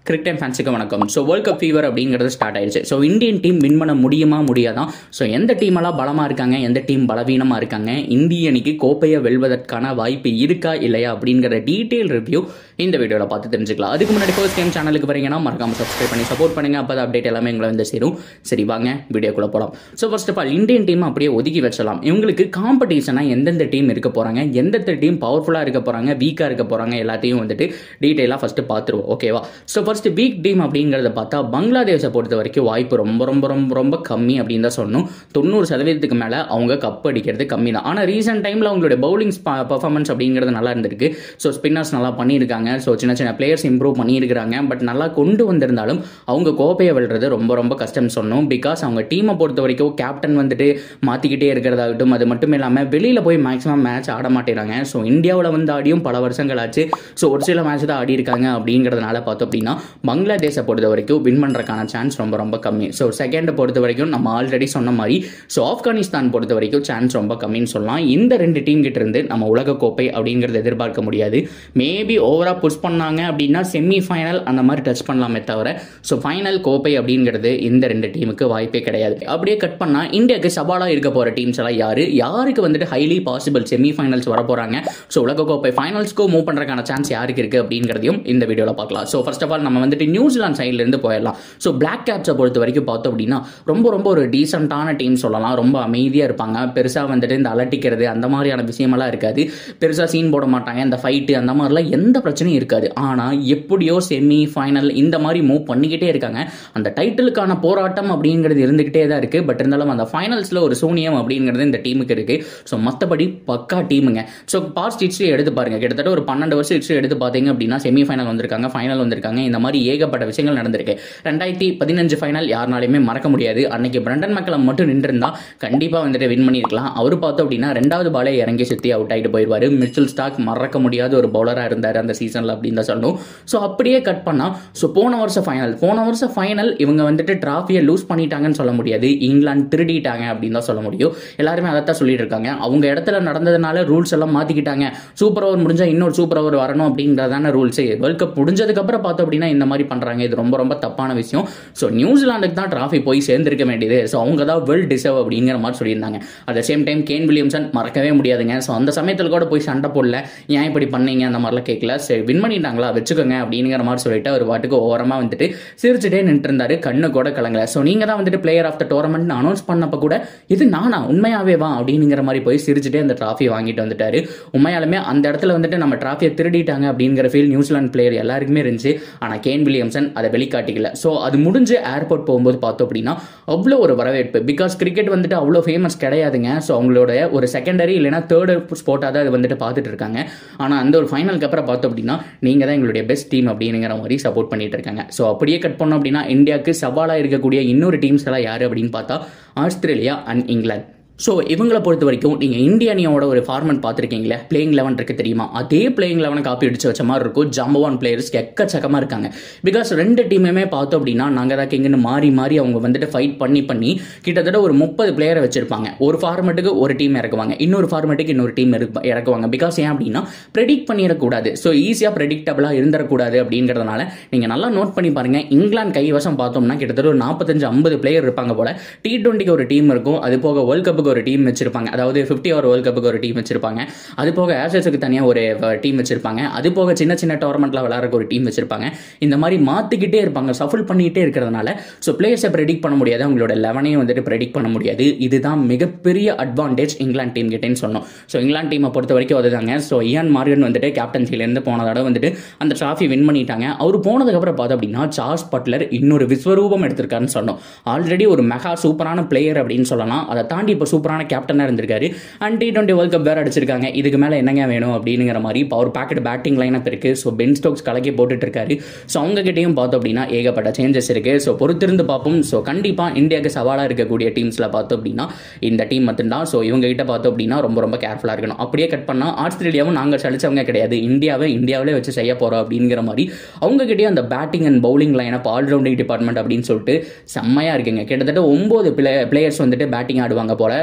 cricket time ஃபேன்ஸுக்கு வணக்கம் so world cup fever அப்படிங்கிறது ஸ்டார்ட் ஆயிடுச்சு ஸோ இந்தியன் டீம் வின் பண்ண முடியுமா முடியாதான் ஸோ எந்த டீம் எல்லாம் பலமாக இருக்காங்க எந்த டீம் பலவீனமாக இருக்காங்க இந்திய அணிக்கு கோப்பையை வெல்வதற்கான வாய்ப்பு இருக்கா இல்லையா அப்படிங்கிற டீட்டெயில் ரிவ்யூ இந்த வீடியோவில் பார்த்து தெரிஞ்சுக்கலாம் அதுக்கு முன்னாடி ஃபர்ஸ்ட் டைம் சேனலுக்கு வரீங்கன்னா மறக்காம சப்ஸ்கிரைப் பண்ணி சப்போர்ட் பண்ணுங்க அப்போ அப்டேட் எல்லாமே எங்களை வந்து சேரும் சரி வாங்க வீடியோக்குள்ள போகலாம் so first of all Indian team அப்படியே ஒதுக்கி வச்சலாம் இவங்களுக்கு காம்படிஷனாக எந்தெந்த டீம் இருக்க போகிறாங்க எந்தெந்த டீம் பவர்ஃபுல்லாக இருக்க போகிறாங்க வீக்காக இருக்க போகிறாங்க எல்லாத்தையும் வந்துட்டு டீட்டெயிலாக ஃபஸ்ட்டு பார்த்துருவோம் ஓகேவா ஸோ ஃபர்ஸ்ட் வீக் டீம் அப்படிங்கிறத பார்த்தா பங்களாதேஷை பொறுத்த வரைக்கும் வாய்ப்பு ரொம்ப ரொம்ப ரொம்ப ரொம்ப கம்மி அப்படின்னு தான் சொல்லணும் தொண்ணூறு சதவீதத்துக்கு மேலே அவங்க கப் அடிக்கிறது கம்மி தான் ஆனால் ரீசெண்ட் டைமில் அவங்களுடைய பவுலிங் பர்ஃபார்மன்ஸ் அப்படிங்கிறது நல்லா இருந்திருக்கு ஸோ ஸ்பின்னர்ஸ் நல்லா பண்ணியிருக்காங்க ஸோ சின்ன சின்ன பிளேயர்ஸ் இம்ப்ரூவ் பண்ணியிருக்கிறாங்க பட் நல்லா கொண்டு வந்திருந்தாலும் அவங்க கோப்பையை வெல்றது ரொம்ப ரொம்ப கஷ்டம்னு சொன்னோம் பிகாஸ் அவங்க டீமை பொறுத்த வரைக்கும் கேப்டன் வந்துட்டு மாற்றிக்கிட்டே இருக்கிறதாகட்டும் அது மட்டும் இல்லாமல் வெளியில் போய் மேக்ஸிமம் மேட்ச் ஆட மாட்டேறாங்க ஸோ இந்தியாவில் வந்து ஆடியும் பல வருஷங்கள் ஆச்சு ஸோ ஒரு சில மேட்ச் தான் ஆடி இருக்காங்க அப்படிங்கிறதுனால பார்த்தோம் அப்படின்னா பங்களாதேஷை பொறுத்த வரைக்கும் வின் பண்ணுறதுக்கான சான்ஸ் ரொம்ப ரொம்ப கம்மி ஸோ செகண்டை பொறுத்த வரைக்கும் நம்ம ஆல்ரெடி சொன்ன மாதிரி ஸோ ஆப்கானிஸ்தான் பொறுத்த வரைக்கும் சான்ஸ் ரொம்ப கம்மின்னு சொல்லலாம் இந்த ரெண்டு டீம் கிட்ட இருந்து நம்ம உலகக்கோப்பை அப்படிங்கிறத எதிர்பார்க்க முடியாது மேபி ஓவராக புஷ் பண்ணாங்க அப்படின்னா செமி ஃபைனல் அந்த மாதிரி டச் பண்ணலாமே தவிர ஸோ ஃபைனல் கோப்பை அப்படிங்கிறது இந்த ரெண்டு டீமுக்கு வாய்ப்பே கிடையாது அப்படியே கட் பண்ணால் இந்தியாவுக்கு சவாலாக இருக்க போகிற டீம்ஸ் எல்லாம் யாரு யாருக்கு வந்துட்டு ஹைலி பாசிபிள் செமி ஃபைனல்ஸ் வர போகிறாங்க ஸோ உலகக்கோப்பை ஃபைனல்ஸ்க்கு மூவ் பண்ணுறதுக்கான சான்ஸ் யாருக்கு இருக்குது அப்படிங்கிறதையும் இந்த வீடியோவில் பார்க்கலாம் ஸோ ஃபர்ஸ்ட் ஆஃப் ஆல் நம்ம வந்துட்டு நியூசிலாந்து சைட்லேருந்து போயிடலாம் ஸோ பிளாக் கேப்ஸை பொறுத்த வரைக்கும் பார்த்தோம் அப்படின்னா ரொம்ப ரொம்ப ஒரு டீசெண்டான டீம் சொல்லலாம் ரொம்ப அமைதியாக இருப்பாங்க பெருசாக வந்துட்டு இந்த அலட்டிக்கிறது அந்த மாதிரியான விஷயமெல்லாம் இருக்காது பெருசாக சீன் போட மாட்டாங்க இந்த ஃபைட்டு அந்த மாதிரிலாம் எந்த பிரச்சனையும் இருக்காது ஆனால் எப்படியோ செமி ஃபைனல் இந்த மாதிரி மூவ் பண்ணிக்கிட்டே இருக்காங்க அந்த டைட்டிலுக்கான போராட்டம் அப்படிங்கிறது இருந்துக்கிட்டே தான் இருக்குது பட் இருந்தாலும் அந்த ஃபைனல்ஸில் ஒரு சூனியம் அப்படிங்கிறது இந்த டீமுக்கு இருக்குது ஸோ மற்றபடி பக்கா டீமுங்க ஸோ பாஸ்ட் ஹிஸ்ட்ரி எடுத்து பாருங்க கிட்டத்தட்ட ஒரு பன்னெண்டு வருஷம் ஹிஸ்ட்ரி எடுத்து பார்த்தீங்க அப்படின்னா செமி ஃபைனல் வந்திருக்காங்க ஃபைனல் வந்திருக்காங்க இந்த மாதிரி ஏகப்பட்ட விஷயங்கள் நடந்திருக்கு ரெண்டாயிரத்தி பதினஞ்சு ஃபைனல் யாருனாலையுமே மறக்க முடியாது அன்னைக்கு பிரண்டன் மக்களம் மட்டும் நின்றுருந்தா கண்டிப்பாக வந்துட்டு வின் பண்ணியிருக்கலாம் அவர் பார்த்தோம் அப்படின்னா ரெண்டாவது பாலே இறங்கி சுற்றி அவுட் ஆகிட்டு போயிடுவார் மிச்சல் ஸ்டாக் மறக்க முடியாத ஒரு பவுலராக இருந்தார் அந்த சீசனில் அப்படின்னு தான் சொல்லணும் ஸோ அப்படியே கட் பண்ணால் ஸோ போன வருஷம் ஃபைனல் போன வருஷம் ஃபைனல் இவங்க வந்துட்டு டிராஃபியை லூஸ் பண்ணிட்டாங்கன்னு சொல்ல முடியாது இங்கிலாந்து திருடிட்டாங்க அப்படின்னு தான் சொல்ல முடியும் எல்லாருமே அதைத்தான் சொல்லிட்டு இருக்காங்க அவங்க இடத்துல நடந்ததுனால ரூல்ஸ் எல்லாம் மாற்றிக்கிட்டாங்க சூப்பர் ஓவர் முடிஞ்சால் இன்னொரு சூப்பர் ஓவர் வரணும் அப்படிங்கிறதான ரூல்ஸு வேர்ல்ட் கப் முடிஞ்சதுக்கப்புறம் பார்த்தோம் அப்படின்னா இந்த மாதிரி பண்ணுறாங்க இது ரொம்ப ரொம்ப தப்பான விஷயம் ஸோ நியூசிலாந்துக்கு தான் டிராஃபி போய் சேர்ந்திருக்க வேண்டியது ஸோ அவங்க தான் வெல் டிசர்வ் அப்படிங்கிற மாதிரி சொல்லியிருந்தாங்க at the same time Kane Williamson மறக்கவே முடியாதுங்க ஸோ அந்த சமயத்தில் கூட போய் சண்டை போடல ஏன் இப்படி பண்ணீங்க அந்த மாதிரிலாம் கேட்கல சரி வின் பண்ணிட்டாங்களா வச்சுக்கோங்க அப்படிங்கிற மாதிரி சொல்லிட்டு அவர் பாட்டுக்கு ஓரமாக வந்துட்டு சிரிச்சுட்டே நின்று இருந்தாரு கண்ணு கூட கலங்கல ஸோ நீங்கள் தான் வந்துட்டு player of the tournament announce பண்ணப்போ கூட இது நானா உண்மையாவே வா அப்படிங்கிற மாதிரி போய் சிரிச்சுட்டே அந்த டிராஃபி வாங்கிட்டு வந்துட்டாரு உண்மையாலுமே அந்த இடத்துல வந்துட்டு நம்ம டிராஃபியை திருடிட்டாங்க அப்படிங்கிற ஃபீல் நியூசிலாந்து பிளேயர் எல்லாருக்குமே இருந்துச்சு ஆனால் கேன் வில்லியம்சன் அதை வெளிக்காட்டிக்கல ஸோ அது முடிஞ்சு ஏர்போர்ட் போகும்போது பார்த்தோம் அப்படின்னா அவ்வளோ ஒரு வரவேற்பு பிகாஸ் கிரிக்கெட் வந்துட்டு அவ்வளோ ஃபேமஸ் கிடையாதுங்க ஸோ அவங்களோட ஒரு செகண்டரி இல்லைனா தேர்டு ஸ்போர்ட்டாக தான் அது வந்துட்டு பார்த்துட்டு இருக்காங்க ஆனால் அந்த ஒரு ஃபைனலுக்கு அப்புறம் பார்த்தோம் அப்படின்னா நீங்கள் தான் எங்களுடைய பெஸ்ட் டீம் அப்படிங்கிற மாதிரி சப்போர்ட் பண்ணிட்டு இருக்காங்க ஸோ அப்படியே கட் பண்ணோம் அப்படின்னா இந்தியாவுக்கு சவாலாக இருக்கக்கூடிய இன்னொரு டீம்ஸ் எல்லாம் யார் அப்படின்னு பார்த்தா ஆஸ்திரேலியா அண்ட் இங்கிலாந்து ஸோ இவங்களை பொறுத்த வரைக்கும் நீங்கள் இந்திய அணியோட ஒரு ஃபார்மட் பார்த்துருக்கீங்களே பிளேயிங் லெவன் இருக்கு தெரியுமா அதே பிளேயிங் லெவனை காப்பி அடிச்சு வச்ச மாதிரி இருக்கும் ஜம்பவான் பிளேயர்ஸ் எக்கச்சக்கமாக இருக்காங்க பிகாஸ் ரெண்டு டீமுமே பார்த்தோம் அப்படின்னா நாங்கள் தான் கிங்கன்னு மாறி மாறி அவங்க வந்துட்டு ஃபைட் பண்ணி பண்ணி கிட்டத்தட்ட ஒரு முப்பது பிளேயரை வச்சிருப்பாங்க ஒரு ஃபார்மெட்டுக்கு ஒரு டீம் இறக்குவாங்க இன்னொரு ஃபார்மெட்டுக்கு இன்னொரு டீம் இறக்குவாங்க பிகாஸ் ஏன் அப்படின்னா ப்ரெடிக்ட் பண்ணிடக்கூடாது ஸோ ஈஸியாக ப்ரெடிக்டபிளாக இருந்துடக்கூடாது அப்படிங்கிறதுனால நீங்கள் நல்லா நோட் பண்ணி பாருங்க இங்கிலாந்து கைவசம் பார்த்தோம்னா கிட்டத்தட்ட ஒரு நாற்பத்தஞ்சு ஐம்பது பிளேயர் இருப்பாங்க போல டி டுவெண்ட்டிக்கு ஒரு டீம் இருக்கும் அது போக வேர்ல்ட் கப்புக்கு ஒரு டீம் வச்சிருப்பாங்க அதாவது ஃபிஃப்டி ஓவர் வேர்ல்ட் கப்புக்கு ஒரு டீம் வச்சிருப்பாங்க அது போக ஆஷஸுக்கு தனியாக ஒரு டீம் வச்சிருப்பாங்க அது போக சின்ன சின்ன டோர்னமெண்ட்ல விளையாடுற ஒரு டீம் வச்சிருப்பாங்க இந்த மாதிரி மாற்றிக்கிட்டே இருப்பாங்க சஃபல் பண்ணிகிட்டே இருக்கிறதுனால ஸோ பிளேயர்ஸை ப்ரெடிக்ட் பண்ண முடியாது அவங்களோட லெவனையும் வந்துட்டு ப்ரெடிக்ட் பண்ண முடியாது இதுதான் மிகப்பெரிய அட்வான்டேஜ் இங்கிலாந்து டீம் கிட்டேன்னு சொன்னோம் ஸோ இங்கிலாந்து டீமை பொறுத்த வரைக்கும் அதுதாங்க ஸோ இயான் மார்கன் வந்துட்டு கேப்டன்சிலேருந்து போன தடவை வந்துட்டு அந்த ட்ராஃபி வின் பண்ணிட்டாங்க அவர் போனதுக்கப்புறம் பார்த்தோம் அப்படின்னா சார்ஸ் பட்லர் இன்னொரு விஸ்வரூபம் எடுத்திருக்காருன்னு சொன்னோம் ஆல்ரெடி ஒரு மெகா சூப்பரான பிளேயர் அப்படின்னு சொல்லலாம் அதை தாண்டி இப்போ சூப்பரான கேப்டனாக இருந்திருக்காரு and T twenty world cup வேறு அடிச்சிருக்காங்க இதுக்கு மேலே என்னங்க வேணும் அப்படிங்கிற மாதிரி இப்போ அவர் பேக்கெட் பேட்டிங் லைனப் இருக்குது ஸோ பென் ஸ்டோக்ஸ் கலக்கி போட்டுட்டு இருக்காரு ஸோ அவங்க கிட்டேயும் பார்த்தோம் அப்படின்னா ஏகப்பட்ட சேஞ்சஸ் இருக்குது ஸோ பொறுத்திருந்து பார்ப்போம் ஸோ கண்டிப்பாக இந்தியாவுக்கு சவாலாக இருக்கக்கூடிய டீம்ஸில் பார்த்தோம் அப்படின்னா இந்த டீம் மட்டும்தான் ஸோ இவங்க கிட்ட பார்த்தோம் அப்படின்னா ரொம்ப ரொம்ப கேர்ஃபுல்லாக இருக்கணும் அப்படியே கட் பண்ணால் ஆஸ்திரேலியாவும் நாங்கள் சளிச்சவங்க கிடையாது இந்தியாவை இந்தியாவிலே வச்சு செய்ய போகிறோம் அப்படிங்கிற மாதிரி அவங்க கிட்டே அந்த batting and bowling lineup all rounding department அப்படின்னு சொல்லிட்டு செம்மையாக இருக்குங்க கிட்டத்தட்ட ஒம்பது பிளே பிளேயர்ஸ் வந்துட்டு பேட்டிங் ஆடுவாங்க போல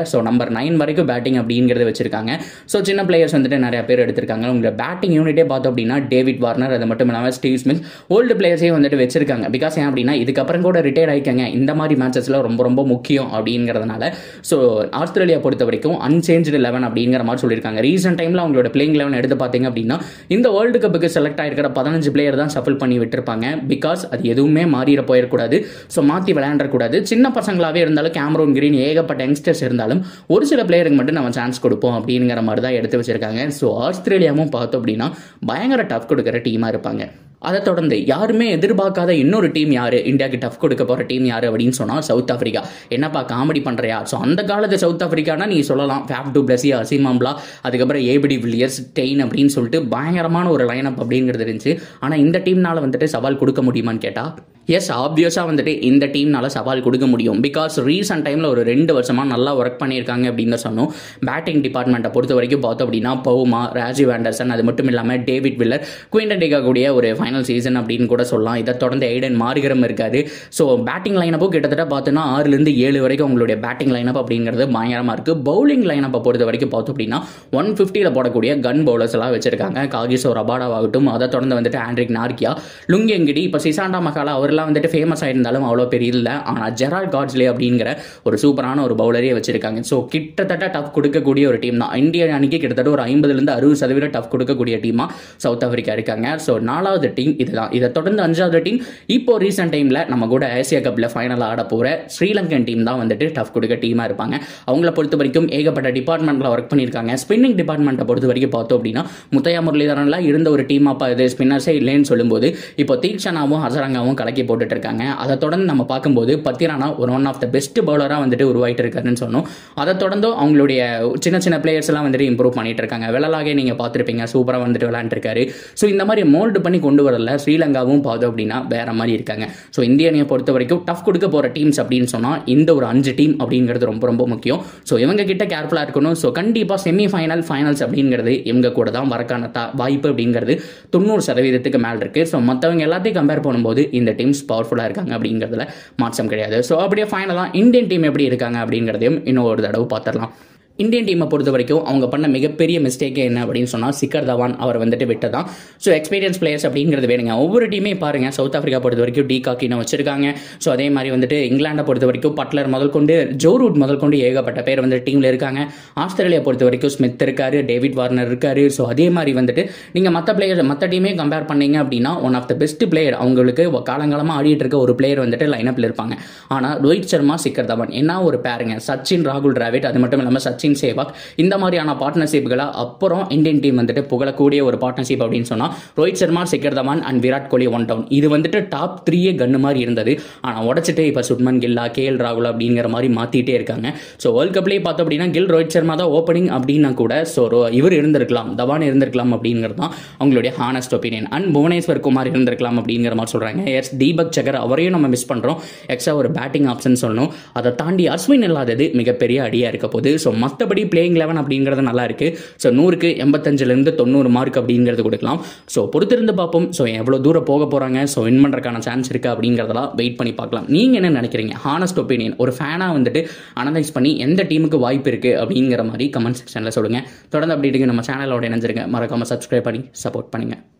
ஸோ நம்பர் நைன் வரைக்கும் பேட்டிங் அப்படிங்கிறது வச்சிருக்காங்க ஸோ சின்ன பிளேயர்ஸ் வந்துட்டு நிறைய பேர் எடுத்திருக்காங்க உங்களோட பேட்டிங் யூனிட்டே பார்த்தோம் அப்படின்னா டேவிட் வார்னர் அது மட்டும் இல்லாமல் ஸ்டீவ் ஸ்மித் ஓல்டு பிளேயர்ஸையும் வந்துட்டு வச்சிருக்காங்க பிகாஸ் ஏன் அப்படின்னா இதுக்கப்புறம் கூட ரிட்டையர் ஆயிக்காங்க இந்த மாதிரி மேட்சஸ்ல ரொம்ப ரொம்ப முக்கியம் அப்படிங்கிறதுனால ஸோ ஆஸ்திரேலியா பொறுத்த வரைக்கும் அன்சேஞ்சு லெவன் அப்படிங்கிற மாதிரி சொல்லியிருக்காங்க ரீசெண்ட் டைமில் அவங்களோட பிளேயிங் லெவன் எடுத்து பார்த்தீங்க அப்படின்னா இந்த வேர்ல்டு கப்புக்கு செலக்ட் ஆயிருக்கிற பதினஞ்சு பிளேயர் தான் சஃபில் பண்ணி விட்டுருப்பாங்க பிகாஸ் அது எதுவுமே மாறிட போயிடக்கூடாது ஸோ மாற்றி விளையாண்டக்கூடாது சின்ன பசங்களாகவே இருந்தாலும் கேமரோன் கிரீன் ஏகப்பட்ட யங்ஸ்டர்ஸ் இருந்தாலும் ஒரு சில பிளேயருக்கு மட்டும் நம்ம சான்ஸ் கொடுப்போம் அப்படிங்கிற மாதிரி தான் எடுத்து வச்சிருக்காங்க ஸோ ஆஸ்திரேலியாவும் பார்த்தோம் அப்படின்னா பயங்கர டஃப் கொடுக்குற டீமாக இருப்பாங்க அதை தொடர்ந்து யாருமே எதிர்பார்க்காத இன்னொரு டீம் யாரு இந்தியாவுக்கு டஃப் கொடுக்க போற டீம் யாரு அப்படின்னு சொன்னா சவுத் ஆப்பிரிக்கா என்னப்பா காமெடி பண்றியா ஸோ அந்த காலத்து சவுத் ஆப்பிரிக்கானா நீ சொல்லலாம் ஃபேப் டு பிளஸி அசிமாம்லா அதுக்கப்புறம் ஏபிடி வில்லியர்ஸ் டெயின் அப்படின்னு சொல்லிட்டு பயங்கரமான ஒரு லைனப் அப்படிங்கிறது இருந்துச்சு ஆனால் இந்த டீம்னால வந்துட்டு சவால் கொடுக்க முடியுமான்னு கேட்டா எஸ் ஆப்வியஸாக வந்துட்டு இந்த டீம்னால சவால் கொடுக்க முடியும் பிகாஸ் ரீசெண்ட் டைமில் ஒரு ரெண்டு வருஷமாக நல்லா ஒர்க் பண்ணியிருக்காங்க அப்படின்னு தான் சொன்னோம் பேட்டிங் டிபார்ட்மெண்ட்டை பொறுத்த வரைக்கும் பார்த்தோம் அப்படின்னா பவுமா ராஜீவ் ஆண்டர்சன் அது மட்டும் இல்லாமல் டேவிட் வில்லர் குயின்டன் டிகா கூடிய ஒரு ஃபைனல் சீசன் அப்படின்னு கூட சொல்லலாம் இதை தொடர்ந்து எய்டன் மார்கரம் இருக்காது ஸோ பேட்டிங் லைனப்போ கிட்டத்தட்ட பார்த்தோன்னா ஆறுலேருந்து ஏழு வரைக்கும் உங்களுடைய பேட்டிங் லைனப் அப்படிங்கிறது பயங்கரமாக இருக்குது பவுலிங் லைனப்பை பொறுத்த வரைக்கும் பார்த்தோம் அப்படின்னா ஒன் ஃபிஃப்டியில் போடக்கூடிய கன் பவுலர்ஸ் எல்லாம் வச்சிருக்காங்க காகிசோ ரபாடாவாகட்டும் அதை தொடர்ந்து வந்துட்டு ஆண்ட்ரிக் நார்கியா லுங்கெங்கிடி இப்போ சிசாண்டா மகாலா அவரெல்லாம் வந்துட்டு ஃபேமஸ் ஆயிருந்தாலும் அவ்வளோ பெரிய இல்லை ஆனால் ஜெரால் காட்ஸ்லே அப்படிங்கிற ஒரு சூப்பரான ஒரு பவுலரே வச்சிருக்காங்க ஸோ கிட்டத்தட்ட டஃப் கொடுக்கக்கூடிய ஒரு டீம் தான் இந்திய அணிக்கு கிட்டத்தட்ட ஒரு ஐம்பதுலேருந்து அறுபது சதவீதம் டஃப் கொடுக்கக்கூடிய டீமாக சவுத் ஆப்பிரிக்கா இருக்காங்க ஸோ நாலாவது டீம் இதுதான் இதை தொடர்ந்து அஞ்சாவது டீம் இப்போ ரீசெண்ட் டைமில் நம்ம கூட ஏசியா கப்பில் ஃபைனல் ஆட போகிற ஸ்ரீலங்கன் டீம் தான் வந்துட்டு டஃப் கொடுக்க டீமாக இருப்பாங்க அவங்கள பொறுத்த வரைக்கும் ஏகப்பட்ட டிபார்ட்மெண்ட்டில் ஒர்க் பண்ணியிருக்காங்க ஸ்பின்னிங் டிபார்ட்மெண்ட்டை பொறுத்த வரைக்கும் பார்த்தோம் அப்படின்னா முத்தையா முரளிதரன்லாம் இருந்த ஒரு டீம் அப்போ இது ஸ்பின்னர்ஸே இல்லைன்னு சொல்லும்போது இப்போ தீக்ஷனாவும் ஹசரங்காவும் கலக்கி போட்டுட்டு இருக்காங்க அதை தொடர்ந்து நம்ம பார்க்கும்போது பத்திரானா ஒரு ஒன் ஆஃப் த பெஸ்ட் பவுலராக வந்துட்டு உருவாயிட்டு இருக்காருன்னு சொன்னோம் அதை தொடர்ந்து அவங்களுடைய சின்ன சின்ன பிளேயர்ஸ் எல்லாம் வந்துட்டு இம்ப்ரூவ் பண்ணிட்டு இருக்காங்க வெள்ளலாகே நீங்கள் பார்த்துருப்பீங்க சூப்பராக வந்துட்டு விளையாண்டுருக்காரு ஸோ இந்த மாதிரி மோல்டு பண்ணி கொண்டு வரல ஸ்ரீலங்காவும் பார்த்தோம் அப்படின்னா வேற மாதிரி இருக்காங்க ஸோ இந்திய அணியை பொறுத்த வரைக்கும் டஃப் கொடுக்க போகிற டீம்ஸ் அப்படின்னு சொன்னால் இந்த ஒரு அஞ்சு டீம் அப்படிங்கிறது ரொம்ப ரொம்ப முக்கியம் ஸோ இவங்க கிட்ட கேர்ஃபுல்லாக இருக்கணும் ஸோ கண்டிப்பாக செமி ஃபைனல் ஃபைனல்ஸ் அப்படிங்கிறது இவங்க கூட தான் வரக்கான த வாய்ப்பு அப்படிங்கிறது தொண்ணூறு சதவீதத்துக்கு மேலே இருக்குது ஸோ மற்றவங்க எல்லாத்தையும் கம்பேர் பண்ணும்போது இந்த டீம்ஸ் பவர்ஃபுல்லாக இருக்காங்க அப்படிங்கிறதுல மாற்றம் கிடையாது ஸோ அப்படியே ஃபைனலாக இந்தியன் டீம் எப்படி இருக்காங்க அப்படிங்கிறதையும் இன்னும் ஒரு தடவை பார்த்துடலாம் இந்தியன் டீமை பொறுத்த வரைக்கும் அவங்க பண்ண மிகப்பெரிய மிஸ்டேக் என்ன அப்படின்னு சொன்னால் சிக்கர் தவான் அவர் வந்துட்டு விட்டதான் ஸோ எக்ஸ்பீரியன்ஸ் பிளேயர்ஸ் அப்படிங்கிறது வேணுங்க ஒவ்வொரு டீமே பாருங்க சவுத் ஆஃப்ரிக்கா பொறுத்த வரைக்கும் டி காக்கினை வச்சிருக்காங்க ஸோ அதே மாதிரி வந்துட்டு இங்கிலாண்டை பொறுத்த வரைக்கும் பட்லர் முதல் கொண்டு ஜோரூட் முதல் கொண்டு ஏகப்பட்ட பேர் வந்து டீமில் இருக்காங்க ஆஸ்திரேலியா பொறுத்த வரைக்கும் ஸ்மித் இருக்காரு டேவிட் வார்னர் இருக்காரு ஸோ அதே மாதிரி வந்துட்டு நீங்கள் மற்ற பிளேயர் மற்ற டீமே கம்பேர் பண்ணீங்க அப்படின்னா one of the best player அவங்களுக்கு காலங்காலமாக ஆடிட்டு இருக்க ஒரு பிளேயர் வந்துட்டு லைனப்பில் இருப்பாங்க ஆனால் ரோஹித் சர்மா சிக்கர் தவான் என்ன ஒரு பேருங்க சச்சின் ராகுல் டிராவிட் அது மட்டும் இல்லாமல் சச்சின் சேவாக் இந்த மாதிரியான பார்ட்னர்ஷிப்களை அப்புறம் இந்தியன் டீம் வந்துட்டு புகழக்கூடிய ஒரு பார்ட்னர்ஷிப் அப்படின்னு சொன்னால் Rohit Sharma Shikhar Dhawan and Virat Kohli one down இது வந்துட்டு டாப் த்ரீயே கன்னு மாதிரி இருந்தது ஆனால் உடச்சிட்டு இப்போ சுட்மன் கில்லா கே எல் ராகுல் அப்படிங்கிற மாதிரி மாற்றிட்டே இருக்காங்க ஸோ வேர்ல்ட் கப்லேயே பார்த்தோம் அப்படின்னா கில் ரோஹித் சர்மா தான் ஓப்பனிங் அப்படின்னா கூட ஸோ இவர் இருந்திருக்கலாம் தவான் இருந்திருக்கலாம் அப்படிங்கிறது தான் அவங்களுடைய honest opinion and Bhuvneshwar Kumar இருந்திருக்கலாம் அப்படிங்கிற மாதிரி சொல்கிறாங்க எஸ் தீபக் சகர் அவரையும் நம்ம மிஸ் பண்ணுறோம் எக்ஸ்ட்ரா ஒரு பேட்டிங் ஆப்ஷன் சொல்லணும் அதை தாண்டி அஸ்வின் இல்லாதது மிகப்பெரிய அடியாக இருக்க போகுது ஸோ மற்றபடி பிளேயிங் லெவன் அப்படிங்கிறது நல்லா இருக்கு ஸோ நூறுக்கு எண்பத்தஞ்சிலேருந்து தொண்ணூறு மார்க் அப்படிங்கிறது கொடுக்கலாம் ஸோ பொறுத்திருந்து பார்ப்போம் ஸோ எவ்வளோ தூரம் போக போகிறாங்க ஸோ வின் பண்ணுறதுக்கான சான்ஸ் இருக்குது அப்படிங்கிறதெல்லாம் வெயிட் பண்ணி பார்க்கலாம் நீங்கள் என்ன நினைக்கிறீங்க ஹானஸ்ட் ஒப்பீனியன் ஒரு ஃபேனாக வந்துட்டு அனலைஸ் பண்ணி எந்த டீமுக்கு வாய்ப்பு இருக்குது அப்படிங்கிற மாதிரி கமெண்ட் செக்ஷனில் சொல்லுங்கள் தொடர்ந்து அப்படி இருக்கு நம்ம சேனலோட இணைஞ்சிருங்க மறக்காமல் சப்ஸ்கிரைப் பண்ணி சப்போர்ட் பண்ணுங்கள்